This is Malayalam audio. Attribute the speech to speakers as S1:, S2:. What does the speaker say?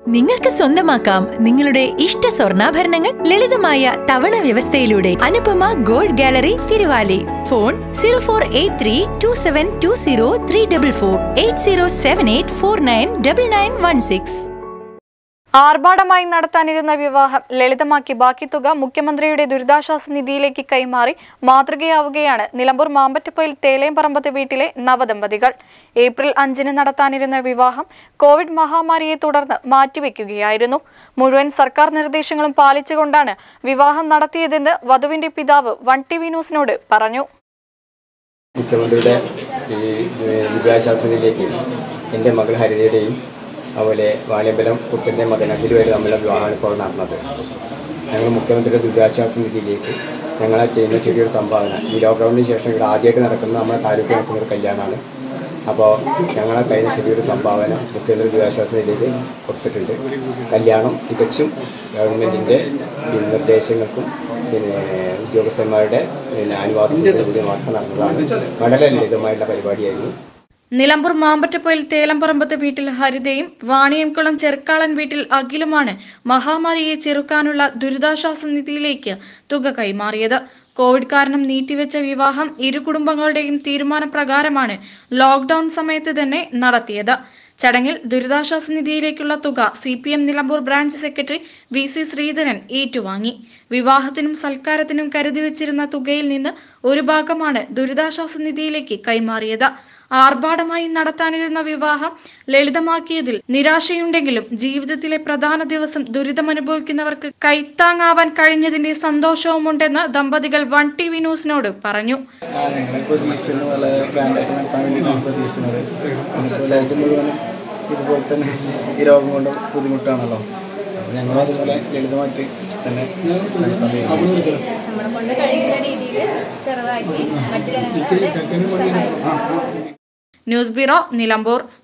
S1: നിങ്ങൾക്ക് സ്വന്തമാക്കാം നിങ്ങളുടെ ഇഷ്ട സ്വർണ്ണാഭരണങ്ങൾ ലളിതമായ തവണ വ്യവസ്ഥയിലൂടെ Anupama gold gallery Thiruvali phone zero four eight three two seven two zero three double four eight zero seven eight four nine double nine one six
S2: ആർഭാടമായി നടത്താനിരുന്ന വിവാഹം ലളിതമാക്കി ബാക്കി തുക മുഖ്യമന്ത്രിയുടെ ദുരിതാശ്വാസ നിധിയിലേക്ക് കൈമാറി മാതൃകയാവുകയാണ് നിലമ്പൂർ മാമ്പറ്റപ്പൊയിൽ തേലേമ്പറമ്പത്ത് വീട്ടിലെ നവദമ്പതികൾ ഏപ്രിൽ അഞ്ചിന് നടത്താനിരുന്ന വിവാഹം കോവിഡ് മഹാമാരിയെ തുടർന്ന് മാറ്റിവെക്കുകയായിരുന്നു മുഴുവൻ സർക്കാർ നിർദ്ദേശങ്ങളും പാലിച്ചുകൊണ്ടാണ് വിവാഹം നടത്തിയതെന്ന് വധുവിന്റെ പിതാവ് വൺ ടി വി ന്യൂസിനോട് പറഞ്ഞു
S3: മുഖ്യമന്ത്രിയുടെ ഈ ദുരിതാശ്വാസ നിധിയിലേക്ക് എൻ്റെ മകൾ ഹരിതയുടെയും അതുപോലെ വാണിയമ്പലം കുട്ടൻ്റെ മകൻ അഖിലുമായിട്ട് തമ്മിലുള്ള വിവാഹമാണ് ഇപ്പോൾ നടന്നത് ഞങ്ങൾ മുഖ്യമന്ത്രിയുടെ ദുരിതാശ്വാസ നിധിയിലേക്ക് ഞങ്ങൾ ചെയ്യുന്ന ചെറിയൊരു സംഭാവന ഈ ലോക്ക്ഡൗണിന് ശേഷം ഇവിടെ ആദ്യമായിട്ട് നടക്കുന്ന നമ്മുടെ താലൂക്കിൽ നടക്കുന്ന ഒരു കല്യാണമാണ് അപ്പോൾ ഞങ്ങളെ കഴിഞ്ഞ ചെറിയൊരു സംഭാവന മുഖ്യമന്ത്രി ദുരിതാശ്വാസ നിധിയിലേക്ക് കൊടുത്തിട്ടുണ്ട് കല്യാണം തികച്ചും ഗവൺമെൻറ്റിൻ്റെ നിർദ്ദേശങ്ങൾക്കും പിന്നെ ഉദ്യോഗസ്ഥന്മാരുടെ പിന്നെ അനുവാദത്തോടു കൂടി മാത്രം നടന്നതാണ് വളരെ ലളിതമായിട്ടുള്ള പരിപാടിയായിരുന്നു
S2: നിലമ്പൂർ മാമ്പറ്റപ്പൊയിൽ തേലംപറമ്പത്ത് വീട്ടിൽ ഹരിതയും വാണിയംകുളം ചെറുക്കാളൻ വീട്ടിൽ അഖിലുമാണ് മഹാമാരിയെ ചെറുക്കാനുള്ള ദുരിതാശ്വാസ നിധിയിലേക്ക് തുക കൈമാറിയത് കോവിഡ് കാരണം നീട്ടിവെച്ച വിവാഹം ഇരു കുടുംബങ്ങളുടെയും തീരുമാനപ്രകാരമാണ് ലോക്ക്ഡൌൺ സമയത്ത് തന്നെ നടത്തിയത് ചടങ്ങിൽ ദുരിതാശ്വാസ നിധിയിലേക്കുള്ള തുക C P M Nilambur branch secretary V C Sreedharan ഏറ്റുവാങ്ങി വിവാഹത്തിനും സൽക്കാരത്തിനും കരുതി വെച്ചിരുന്ന തുകയിൽ നിന്ന് ഒരു ഭാഗമാണ് ദുരിതാശ്വാസ നിധിയിലേക്ക് കൈമാറിയത് ആർഭാടമായി നടത്താനിരുന്ന വിവാഹം ലളിതമാക്കിയതിൽ നിരാശയുണ്ടെങ്കിലും ജീവിതത്തിലെ പ്രധാന ദിവസം ദുരിതമനുഭവിക്കുന്നവർക്ക് കൈത്താങ്ങാവാൻ കഴിഞ്ഞതിന്റെ സന്തോഷവുമുണ്ടെന്ന് ദമ്പതികൾ വൺ ടി വി ന്യൂസിനോട് പറഞ്ഞു
S4: ആ ഞങ്ങൾ പ്രതീക്ഷിച്ചിരുന്നു വളരെ ഗ്രാൻഡായിട്ട് നടത്താൻ വേണ്ടിയിട്ടാണ് പ്രതീക്ഷിക്കുന്നത് ഇപ്പോൾ ലോകം മുഴുവനും ഇതുപോലെ തന്നെ ഈ രോഗം കൊണ്ട് ബുദ്ധിമുട്ടാണല്ലോ അപ്പോൾ ഞങ്ങളും അതുപോലെ ലളിതമായിട്ട് തന്നെ നടത്താൻ തീരുമാനിച്ചു
S5: നമ്മളെ കൊണ്ട് കഴിയുന്ന രീതിയിൽ ചെറുതാക്കി മറ്റു ജനങ്ങളെ അവിടെ സഹായിക്കും
S2: ന്യൂസ് ബ്യൂറോ നിലമ്പൂർ